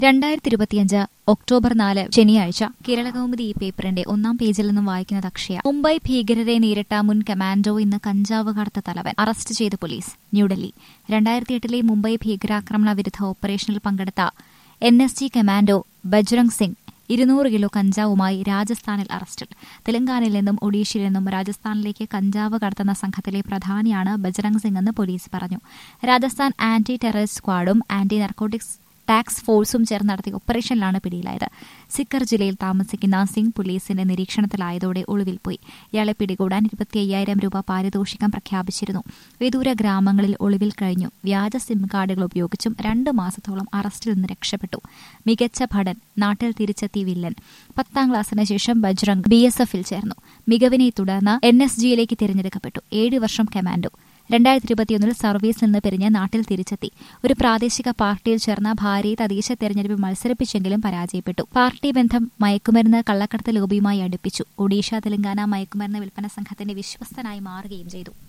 രണ്ടായിരത്തി ഇരുപത്തിയഞ്ച് ഒക്ടോബർ നാല് ശനിയാഴ്ച കേരളകൗമുദി ഈ പേപ്പറിന്റെ ഒന്നാം പേജിൽ നിന്നും വായിക്കുന്നത് അക്ഷയ മുംബൈ ഭീകരരെ നേരിട്ട മുൻ കമാൻഡോ ഇന്ന് കഞ്ചാവ് കടത്ത തലവൻ അറസ്റ്റ് ചെയ്ത് പോലീസ് ന്യൂഡൽഹി രണ്ടായിരത്തി എട്ടിലെ മുംബൈ ഭീകരാക്രമണ വിരുദ്ധ ഓപ്പറേഷനിൽ പങ്കെടുത്ത N S G commando Bajrang Singh ഇരുന്നൂറ് കിലോ കഞ്ചാവുമായി രാജസ്ഥാനിൽ അറസ്റ്റിൽ തെലങ്കാനയിൽ നിന്നും ഒഡീഷയിൽ നിന്നും രാജസ്ഥാനിലേക്ക് കഞ്ചാവ് കടത്തുന്ന സംഘത്തിലെ പ്രധാനിയാണ് ബജ്രംഗ് സിംഗ് എന്ന് പോലീസ് പറഞ്ഞു രാജസ്ഥാൻ ആന്റി ടെററിസ്റ്റ് സ്ക്വാഡും ആന്റി നർക്കോട്ടിക്സ് ടാക്സ് ഫോഴ്സും ചേർന്ന് നടത്തിയ ഓപ്പറേഷനിലാണ് പിടിയിലായത് സിക്കർ ജില്ലയിൽ താമസിക്കുന്ന സിംഗ് പോലീസിന്റെ നിരീക്ഷണത്തിലായതോടെ ഒളിവിൽ പോയി ഇയാളെ പിടികൂടാൻ ഇരുപത്തി അയ്യായിരം രൂപ പാരിതോഷികം പ്രഖ്യാപിച്ചിരുന്നു വിദൂര ഗ്രാമങ്ങളിൽ ഒളിവിൽ കഴിഞ്ഞു വ്യാജ സിം കാർഡുകൾ ഉപയോഗിച്ചും രണ്ട് മാസത്തോളം അറസ്റ്റിൽ നിന്ന് രക്ഷപ്പെട്ടു മികച്ച ഭടൻ നാട്ടിൽ തിരിച്ചെത്തി വില്ലൻ പത്താം ക്ലാസ്സിന് ശേഷം ബജ്രംഗ് ബി എസ് എഫിൽ ചേർന്നു മികവിനെ തുടർന്ന് എൻ എസ് ജിയിലേക്ക് തിരഞ്ഞെടുക്കപ്പെട്ടു ഏഴ് വർഷം കമാൻഡോ രണ്ടായിരത്തി ഇരുപത്തിയൊന്നിൽ സർവീസിൽ നിന്ന് പിരിഞ്ഞ് നാട്ടിൽ തിരിച്ചെത്തി ഒരു പ്രാദേശിക പാർട്ടിയിൽ ചേർന്ന ഭാര്യയെ തദ്ദേശ തെരഞ്ഞെടുപ്പിൽ മത്സരിപ്പിച്ചെങ്കിലും പരാജയപ്പെട്ടു പാർട്ടി ബന്ധം മയക്കുമരുന്ന് കള്ളക്കടത്ത് ലോബിയുമായി അടുപ്പിച്ചു ഒഡീഷ തെലങ്കാന മയക്കുമരുന്ന് വിൽപ്പന സംഘത്തിന്റെ വിശ്വസ്തനായി മാറുകയും ചെയ്തു